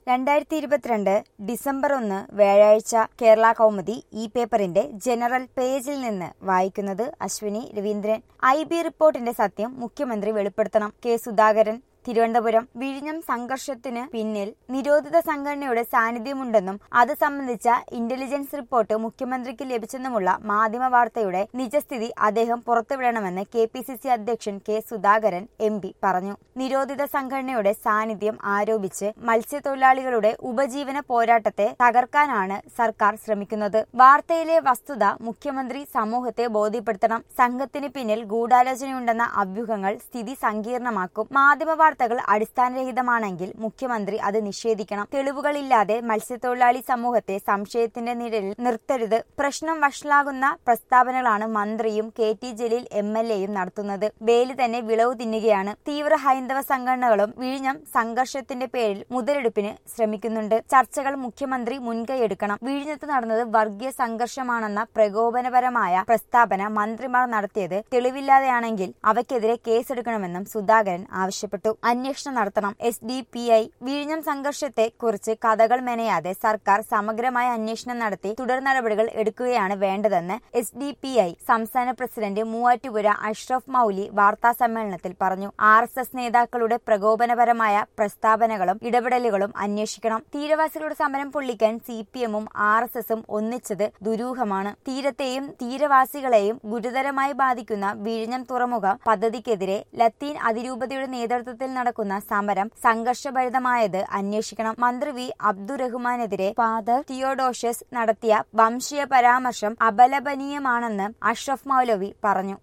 രണ്ടായിരത്തി ഇരുപത്തിരണ്ട് ഡിസംബർ ഒന്ന് വ്യാഴാഴ്ച കേരള കൗമുദി ഈ പേപ്പറിന്റെ ജനറൽ പേജിൽ നിന്ന് വായിക്കുന്നത് അശ്വിനി രവീന്ദ്രൻ ഐ ബി റിപ്പോർട്ടിന്റെ സത്യം മുഖ്യമന്ത്രി വെളിപ്പെടുത്തണം കെ സുധാകരൻ തിരുവനന്തപുരം വിഴിഞ്ഞം സംഘർഷത്തിന് പിന്നിൽ നിരോധിത സംഘടനയുടെ സാന്നിധ്യമുണ്ടെന്നും അത് സംബന്ധിച്ച ഇന്റലിജൻസ് റിപ്പോർട്ട് മുഖ്യമന്ത്രിക്ക് ലഭിച്ചെന്നുമുള്ള മാധ്യമ വാർത്തയുടെ നിജസ്ഥിതി അദ്ദേഹം പുറത്തുവിടണമെന്ന് കെ പി സി സി അധ്യക്ഷൻ കെ സുധാകരൻ എം പി പറഞ്ഞു നിരോധിത സംഘടനയുടെ സാന്നിധ്യം ആരോപിച്ച് മത്സ്യത്തൊഴിലാളികളുടെ ഉപജീവന പോരാട്ടത്തെ തകർക്കാനാണ് സർക്കാർ ശ്രമിക്കുന്നത് വാർത്തയിലെ വസ്തുത മുഖ്യമന്ത്രി സമൂഹത്തെ ബോധ്യപ്പെടുത്തണം സംഘത്തിന് പിന്നിൽ ഗൂഢാലോചനയുണ്ടെന്ന അഭ്യൂഹങ്ങൾ സ്ഥിതി സങ്കീർണമാക്കും മാധ്യമ വാർത്തകൾ അടിസ്ഥാനരഹിതമാണെങ്കിൽ മുഖ്യമന്ത്രി അത് നിഷേധിക്കണം തെളിവുകളില്ലാതെ മത്സ്യത്തൊഴിലാളി സമൂഹത്തെ സംശയത്തിന്റെ നിഴലിൽ നിർത്തരുത് പ്രശ്നം വഷളാകുന്ന പ്രസ്താവനകളാണ് മന്ത്രിയും K T Jaleel M L എയും നടത്തുന്നത് വേലി തന്നെ വിളവ് തിന്നുകയാണ് തീവ്ര ഹൈന്ദവ സംഘടനകളും വിഴിഞ്ഞം സംഘർഷത്തിന്റെ പേരിൽ മുതലെടുപ്പിന് ശ്രമിക്കുന്നുണ്ട് ചർച്ചകൾ മുഖ്യമന്ത്രി മുൻകൈയെടുക്കണം വിഴിഞ്ഞത്ത് നടന്നത് വർഗീയ സംഘർഷമാണെന്ന പ്രകോപനപരമായ പ്രസ്താവന മന്ത്രിമാർ നടത്തിയത് തെളിവില്ലാതെയാണെങ്കിൽ അവയ്ക്കെതിരെ കേസെടുക്കണമെന്നും സുധാകരൻ ആവശ്യപ്പെട്ടു അന്വേഷണം നടത്തണം എസ് ഡി പി ഐ വിഴിഞ്ഞം സംഘർഷത്തെ കുറിച്ച് കഥകൾ മെനയാതെ സർക്കാർ സമഗ്രമായ അന്വേഷണം നടത്തി തുടർ നടപടികൾ എടുക്കുകയാണ് വേണ്ടതെന്ന് എസ് ഡി പി ഐ സംസ്ഥാന പ്രസിഡന്റ് മൂവാറ്റുപുര അഷ്റഫ് മൌലി വാർത്താ സമ്മേളനത്തിൽ പറഞ്ഞു ആർ എസ് എസ് നേതാക്കളുടെ പ്രകോപനപരമായ പ്രസ്താവനകളും ഇടപെടലുകളും അന്വേഷിക്കണം തീരവാസികളുടെ സമരം പൊള്ളിക്കാൻ സി പി എമ്മും ആർ എസ് എസും ഒന്നിച്ചത് ദുരൂഹമാണ് തീരത്തെയും തീരവാസികളെയും ഗുരുതരമായി ബാധിക്കുന്ന വിഴിഞ്ഞം തുറമുഖ പദ്ധതിക്കെതിരെ ലത്തീൻ അതിരൂപതയുടെ നേതൃത്വത്തിൽ നടക്കുന്ന സമരം സംഘർഷഭരിതമായത് അന്വേഷിക്കണം മന്ത്രി വി അബ്ദുറഹ്മാനെതിരെ ഫാദർ തിയോഡോഷ്യസ് നടത്തിയ വംശീയ പരാമർശം അപലപനീയമാണെന്ന് അഷ്റഫ് മൗലവി പറഞ്ഞു